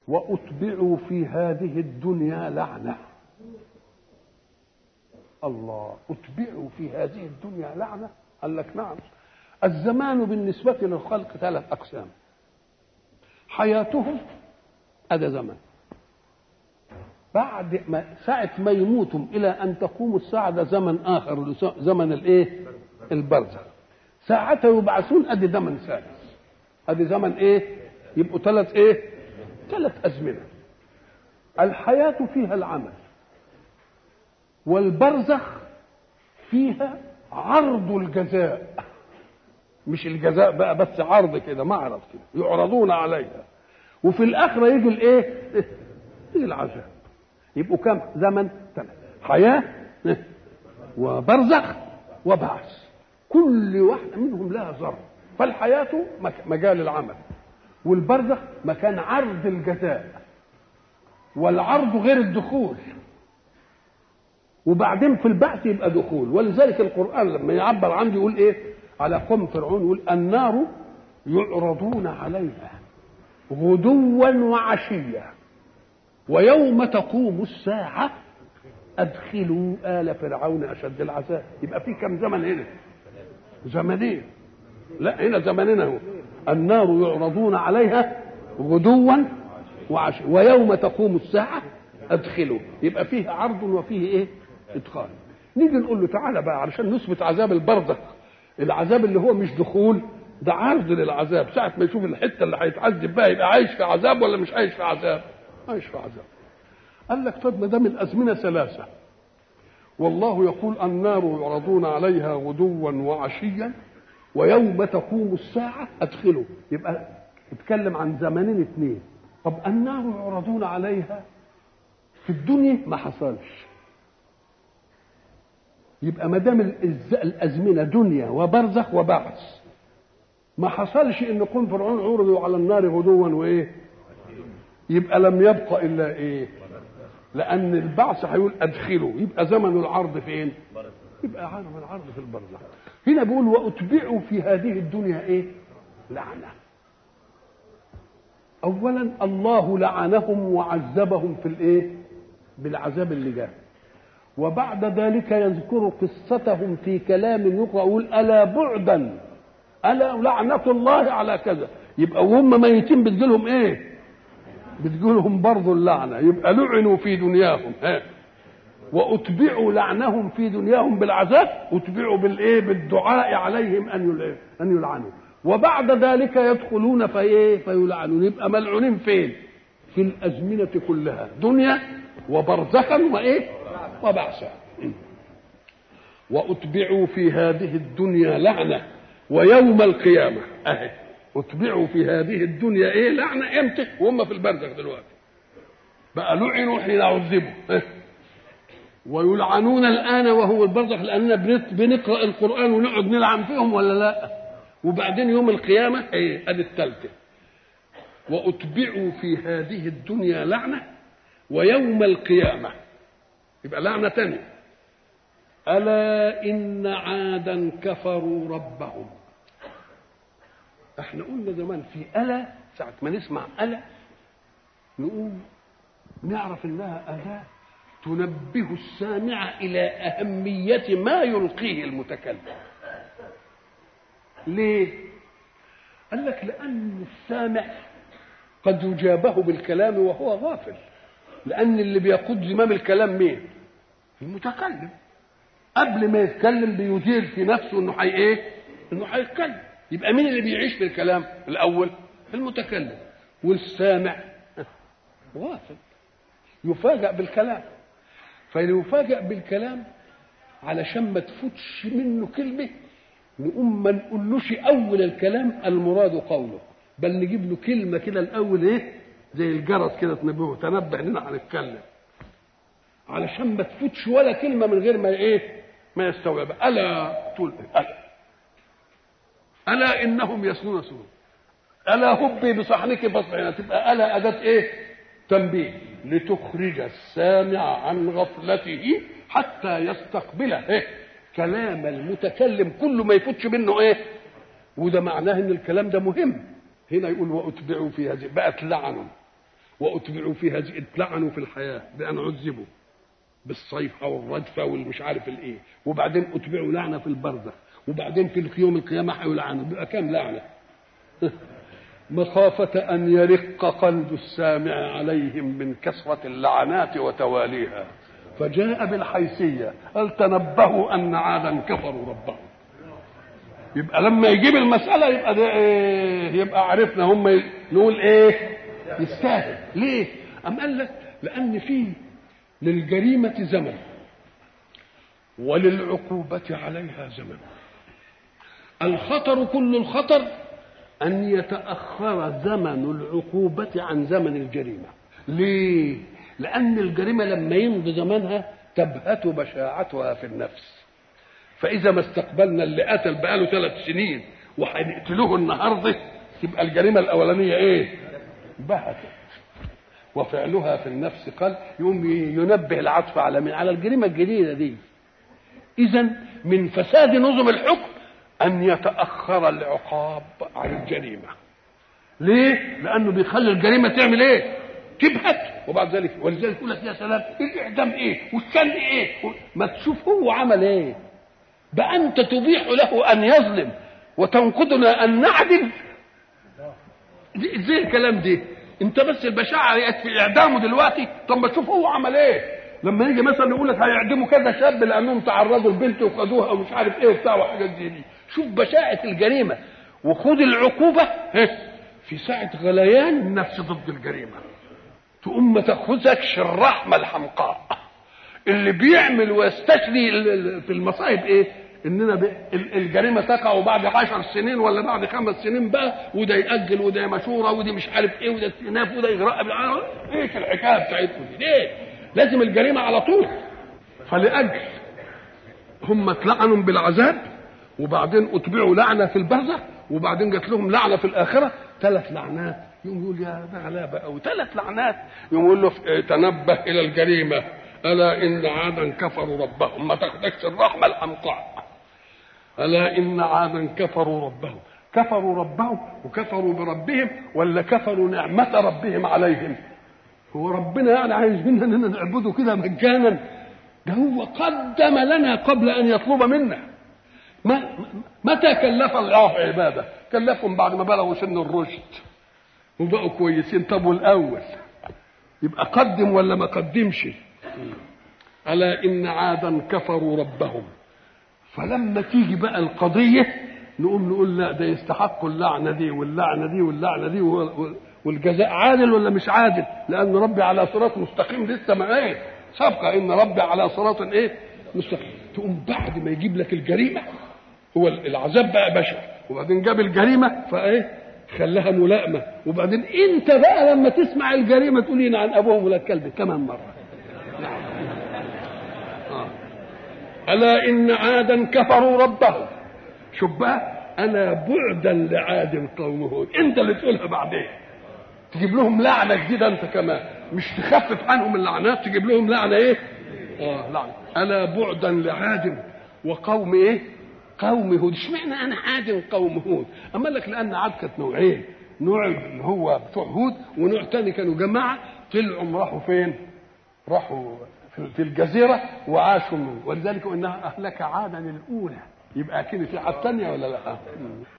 وأتبعوا في هذه الدنيا لعنة الله أتبعوا في هذه الدنيا لعنة قال لك نعم الزمان بالنسبة للخلق ثلاث أقسام حياتهم هذا زمان بعد ما ساعة ما يموتم إلى أن تقوم الساعة ده زمن آخر زمن الإيه؟ البرزخ ساعة يبعثون أدي زمن ثالث أدي زمن إيه؟ يبقوا ثلاث إيه؟ ثلاث أزمنة الحياة فيها العمل والبرزخ فيها عرض الجزاء مش الجزاء بقى بس عرض كده معرض كده يعرضون عليها وفي الآخرة يجي الإيه؟ يجي العذاب يبقوا كم زمن ثلاث حياة وبرزخ وبعث كل واحدة منهم لها ظرف فالحياة مجال العمل والبرزخ مكان عرض الجزاء والعرض غير الدخول وبعدين في البعث يبقى دخول ولذلك القرآن لما يعبر عنه يقول ايه على قوم فرعون يقول النار يعرضون عليها غدوا وعشيا ويوم تقوم الساعة أدخلوا آل فرعون أشد العذاب يبقى في كم زمن هنا زمنين لا هنا زمنين اهو النار يعرضون عليها غدوا وعشيا ويوم تقوم الساعة أدخلوا يبقى فيه عرض وفيه إيه إدخال نيجي نقول له تعالى بقى علشان نثبت عذاب البرزخ العذاب اللي هو مش دخول ده عرض للعذاب ساعة ما يشوف الحتة اللي هيتعذب بها يبقى عايش في عذاب ولا مش عايش في عذاب عايش في عذاب قال لك طب ما دام الأزمنة ثلاثة والله يقول النار يعرضون عليها غدوا وعشيا ويوم تقوم الساعة أدخلوا يبقى اتكلم عن زمنين اثنين طب النار يعرضون عليها في الدنيا ما حصلش يبقى ما دام الازمنه دنيا وبرزخ وبعث ما حصلش ان قوم فرعون عرضوا على النار غدوا وايه يبقى لم يبقى الا ايه لان البعث هيقول ادخلوا يبقى زمن العرض فين يبقى عالم العرض في البرزخ هنا بيقول واتبعوا في هذه الدنيا ايه لعنه اولا الله لعنهم وعذبهم في الايه بالعذاب اللي جاء وبعد ذلك يذكر قصتهم في كلام يقرأ يقول ألا بعدا ألا لعنة الله على كذا يبقى وهم ميتين بتجيلهم إيه؟ بتجيلهم برضه اللعنة يبقى لعنوا في دنياهم ها وأتبعوا لعنهم في دنياهم بالعذاب أتبعوا بالإيه؟ بالدعاء عليهم أن أن يلعنوا وبعد ذلك يدخلون في إيه؟ فيلعنون يبقى ملعونين فين؟ في الأزمنة كلها دنيا وبرزخا وإيه؟ وبعثا واتبعوا في هذه الدنيا لعنه ويوم القيامه اهي اتبعوا في هذه الدنيا ايه لعنه امتى وهم في البرزخ دلوقتي بقى لعنوا حين عذبوا ويلعنون الان وهو البرزخ لاننا بنقرا القران ونقعد نلعن فيهم ولا لا وبعدين يوم القيامه ايه ادي الثالثه واتبعوا في هذه الدنيا لعنه ويوم القيامه يبقى لعنة تانية ألا إن عادا كفروا ربهم احنا قلنا زمان في ألا ساعة ما نسمع ألا نقول نعرف إنها أداة تنبه السامع إلى أهمية ما يلقيه المتكلم ليه؟ قال لك لأن السامع قد يجابه بالكلام وهو غافل لأن اللي بيقود زمام الكلام مين؟ المتكلم قبل ما يتكلم بيدير في نفسه انه حي ايه؟ انه هيتكلم يبقى مين اللي بيعيش في الكلام؟ الأول المتكلم والسامع غافل يفاجأ بالكلام فيفاجأ بالكلام علشان ما تفوتش منه كلمة نقوم ما نقولوش أول الكلام المراد قوله بل نجيب له كلمة كده الأول إيه؟ زي الجرس كده تنبهه تنبه اننا هنتكلم علشان ما تفوتش ولا كلمه من غير ما ايه ما يستوعب الا تقول الا الا انهم يسنون سنون الا هبي بصحنك فاصبحين تبقى الا اداه ايه تنبيه لتخرج السامع عن غفلته حتى يستقبل إيه؟ كلام المتكلم كله ما يفوتش منه ايه وده معناه ان الكلام ده مهم هنا يقول واتبعوا في هذه بقت لعنه واتبعوا في هذه اتلعنوا في الحياه بان عذبوا بالصيحه والردفه والمش عارف الايه وبعدين اتبعوا لعنه في البرزخ وبعدين في يوم القيامه هيلعنوا بيبقى كام لعنه مخافة أن يرق قلب السامع عليهم من كثرة اللعنات وتواليها فجاء بالحيثية قال تنبهوا أن عادا كفروا ربهم يبقى لما يجيب المسألة يبقى ده إيه يبقى عرفنا هم ي- نقول إيه يستاهل ليه أم قال لك لأن في للجريمة زمن وللعقوبة عليها زمن الخطر كل الخطر أن يتأخر زمن العقوبة عن زمن الجريمة ليه؟ لأن الجريمة لما يمضي زمنها تبهت بشاعتها في النفس فإذا ما استقبلنا اللي قتل بقاله ثلاث سنين وهنقتلوه النهارده تبقى الجريمة الأولانية إيه؟ بهتت وفعلها في النفس قال يقوم ينبه العطف على من على الجريمة الجديدة دي إذا من فساد نظم الحكم أن يتأخر العقاب عن الجريمة ليه؟ لأنه بيخلي الجريمة تعمل إيه؟ تبهت وبعد ذلك ولذلك يقول لك يا سلام الإعدام إيه؟ والشن إيه؟ ما تشوف هو عمل إيه؟ بقى أنت تبيح له أن يظلم وتنقضنا أن نعدل دي- ازاي الكلام ده؟ انت بس البشاعه بقت في اعدامه دلوقتي طب ما تشوف هو عمل ايه؟ لما يجي مثلا يقول لك هيعدموا كذا شاب لانهم تعرضوا لبنت وخدوها ومش عارف ايه وبتاع وحاجات زي دي شوف بشاعه الجريمه وخد العقوبه ها، في ساعه غليان النفس ضد الجريمه تقوم ما تاخذكش الرحمه الحمقاء اللي بيعمل ويستشري ال- ال- في المصايب ايه؟ اننا ب... ال- الجريمه تقع وبعد عشر سنين ولا بعد خمس سنين بقى وده ياجل وده مشوره ودي مش عارف ايه وده استئناف وده اغراء بالع- ايش الحكايه بتاعتكم دي؟ ليه؟ لازم الجريمه على طول فلاجل هم اتلعنوا بالعذاب وبعدين اتبعوا لعنه في البرزخ وبعدين جات لهم لعنه في الاخره ثلاث لعنات يقوم يقول يا ده غلابه او ثلاث لعنات يقوم يقول له اه، تنبه الى الجريمه الا ان عادا كفروا ربهم ما تاخدكش الرحمه الحمقاء الا ان عادا كفروا ربهم كفروا ربهم وكفروا بربهم ولا كفروا نعمه ربهم عليهم هو ربنا يعني عايز منا اننا نعبده كده مجانا ده هو قدم لنا قبل ان يطلب منا ما متى كلف الله عباده كلفهم بعد ما بلغوا سن الرشد وبقوا كويسين طب والاول يبقى قدم ولا ما قدمش الا ان عادا كفروا ربهم فلما تيجي بقى القضيه نقوم نقول لا ده يستحق اللعنه دي واللعنه دي واللعنه دي وال- والجزاء عادل ولا مش عادل لان ربي على صراط مستقيم لسه ما ايه سابقه ان ربي على صراط ايه مستقيم تقوم بعد ما يجيب لك الجريمه هو العذاب بقى بشر وبعدين جاب الجريمه فايه خلاها ملائمه وبعدين انت بقى لما تسمع الجريمه تقول عن ابوهم ولا الكلب كمان مره نعم آه. الا ان عادا كفروا ربهم شوف بقى الا بعدا لعاد قوم هود انت اللي تقولها بعدين تجيب لهم لعنه جديده انت كمان مش تخفف عنهم اللعنات تجيب لهم لعنه ايه اه لعنه الا بعدا لعاد وقوم ايه قوم هود اشمعنى انا عاد قوم هود اما قال لك لان عاد كانت نوعين نوع اللي هو بتوع هود ونوع تاني كانوا جماعه طلعوا راحوا فين راحوا في- في الجزيره وعاشوا منه ولذلك انها اهلك عادا الاولى يبقى اكيد في عاد ثانيه ولا لا